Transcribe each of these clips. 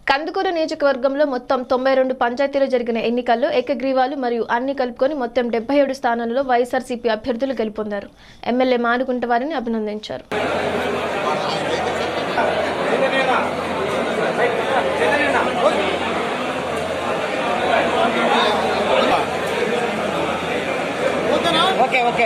కందుకూరు నియోజకవర్గంలో మొత్తం తొంభై రెండు పంచాయతీలు జరిగిన ఎన్నికల్లో ఏకగ్రీవాలు మరియు అన్ని కలుపుకొని మొత్తం డెబ్బై ఏడు స్థానాల్లో వైఎస్ఆర్సీపీ అభ్యర్థులు గెలుపొందారు ఎమ్మెల్యే మానుకుంట వారిని అభినందించారు ఓకే ఓకే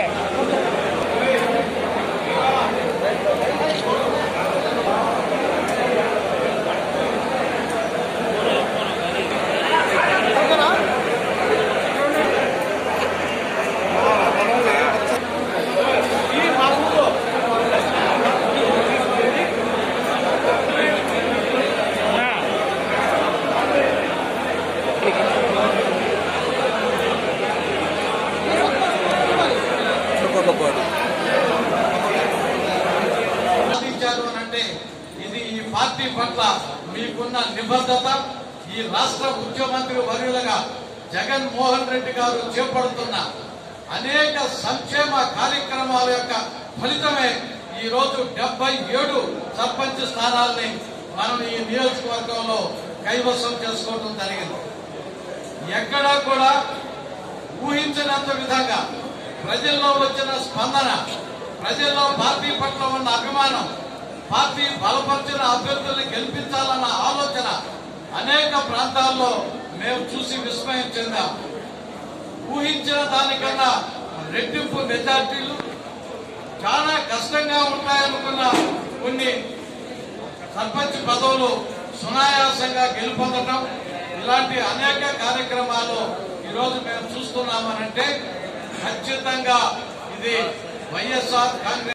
సాధించారు అని అంటే ఇది ఈ పార్టీ పట్ల మీకున్న నిబద్ధత ఈ రాష్ట్ర ముఖ్యమంత్రి వర్యులుగా జగన్ మోహన్ రెడ్డి గారు చేపడుతున్న అనేక సంక్షేమ కార్యక్రమాల యొక్క ఫలితమే ఈ రోజు డెబ్బై ఏడు సర్పంచ్ స్థానాల్ని మనం ఈ నియోజకవర్గంలో కైవసం చేసుకోవడం జరిగింది ఎక్కడా కూడా ఊహించినంత విధంగా ప్రజల్లో వచ్చిన స్పందన ప్రజల్లో పార్టీ పట్ల ఉన్న అభిమానం పార్టీ బలపరిచిన అభ్యర్థుల్ని గెలిపించాలన్న ఆలోచన అనేక ప్రాంతాల్లో మేము చూసి విస్మయం చెందాం ఊహించిన దానికన్నా రెట్టింపు మెజార్టీలు చాలా కష్టంగా ఉంటాయనుకున్న కొన్ని సర్పంచ్ పదవులు సునాయాసంగా గెలుపొందడం ఇలాంటి అనేక కార్యక్రమాలు ఈరోజు మేము చూస్తున్నామనంటే ఖచ్చితంగా ఇది వైఎస్ఆర్ కాంగ్రెస్